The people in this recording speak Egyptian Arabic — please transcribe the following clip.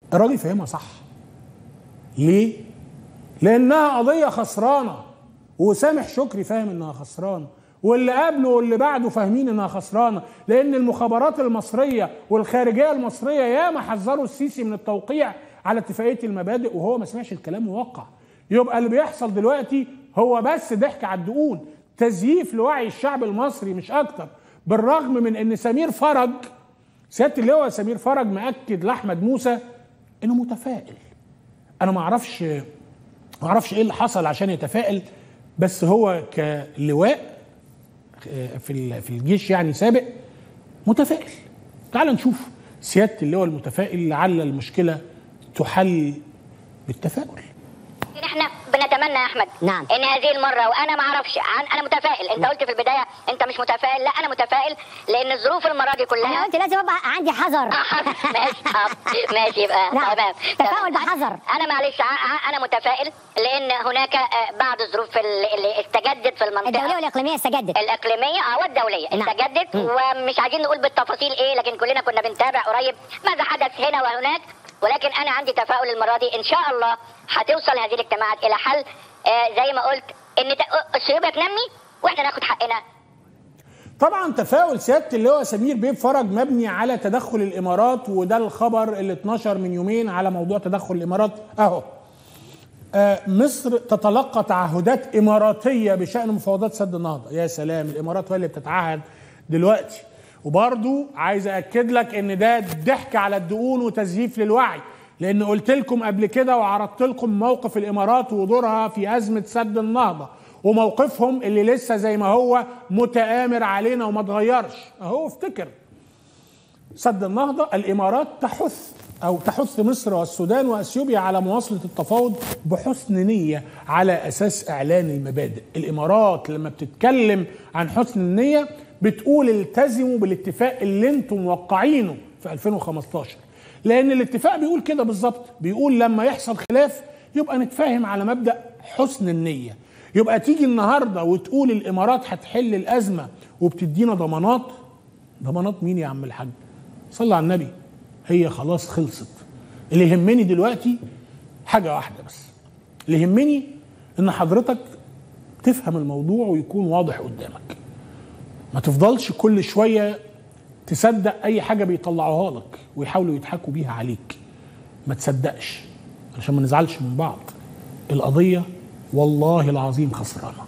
الراجل فاهمها صح ليه لانها قضيه خسرانه وسامح شكري فاهم انها خسرانه واللي قبله واللي بعده فاهمين انها خسرانه لان المخابرات المصريه والخارجيه المصريه ياما حذروا السيسي من التوقيع على اتفاقيه المبادئ وهو ما سمعش الكلام موقع يبقى اللي بيحصل دلوقتي هو بس ضحك على الدقون تزييف لوعي الشعب المصري مش اكتر بالرغم من ان سمير فرج سياده اللواء سمير فرج مأكد لاحمد موسى انه متفائل انا ما اعرفش ما اعرفش ايه اللي حصل عشان يتفائل بس هو كلواء في في الجيش يعني سابق متفائل تعال نشوف سياده اللواء المتفائل لعل المشكله تحل بالتفاؤل احنا بنتمنى يا احمد نعم. ان هذه المره وانا ما اعرفش عن انا متفائل انت قلت في البدايه انت مش متفائل لا انا متفائل لان الظروف المره دي انا كلها قلت لازم ابقى عندي حذر ماشي آه، ماشي يبقى نعم. تمام تفاؤل تمام. بحذر. انا معلش ع- ع- انا متفائل لان هناك آه، بعض الظروف اللي اللي استجدت في المنطقه الدوليه والاقليميه استجدت الاقليميه اه والدوليه نعم. استجدت ومش عايزين نقول بالتفاصيل ايه لكن كلنا كنا بنتابع قريب ماذا حدث هنا وهناك ولكن انا عندي تفاؤل المره دي ان شاء الله هتوصل هذه الاجتماعات الى حل آه زي ما قلت ان ت- الشيوبه تنمي واحنا ناخد حقنا طبعا تفاؤل سياده اللواء سمير بيه فرج مبني على تدخل الامارات وده الخبر اللي اتنشر من يومين على موضوع تدخل الامارات اهو آه، مصر تتلقى تعهدات اماراتيه بشان مفاوضات سد النهضه يا سلام الامارات هي اللي بتتعهد دلوقتي وبرضو عايز اكد لك ان ده ضحك على الدقون وتزييف للوعي لان قلت لكم قبل كده وعرضت لكم موقف الامارات ودورها في ازمه سد النهضه وموقفهم اللي لسه زي ما هو متآمر علينا وما اتغيرش اهو افتكر سد النهضة الإمارات تحث أو تحث مصر والسودان وأثيوبيا على مواصلة التفاوض بحسن نية على أساس إعلان المبادئ الإمارات لما بتتكلم عن حسن النية بتقول التزموا بالاتفاق اللي انتم موقعينه في 2015 لأن الاتفاق بيقول كده بالظبط بيقول لما يحصل خلاف يبقى نتفاهم على مبدأ حسن النية يبقى تيجي النهاردة وتقول الإمارات هتحل الأزمة وبتدينا ضمانات ضمانات مين يا عم الحاج صلى على النبي هي خلاص خلصت اللي يهمني دلوقتي حاجة واحدة بس اللي يهمني ان حضرتك تفهم الموضوع ويكون واضح قدامك ما تفضلش كل شوية تصدق اي حاجة بيطلعوها لك ويحاولوا يضحكوا بيها عليك ما تصدقش عشان ما نزعلش من بعض القضية والله العظيم خسرانه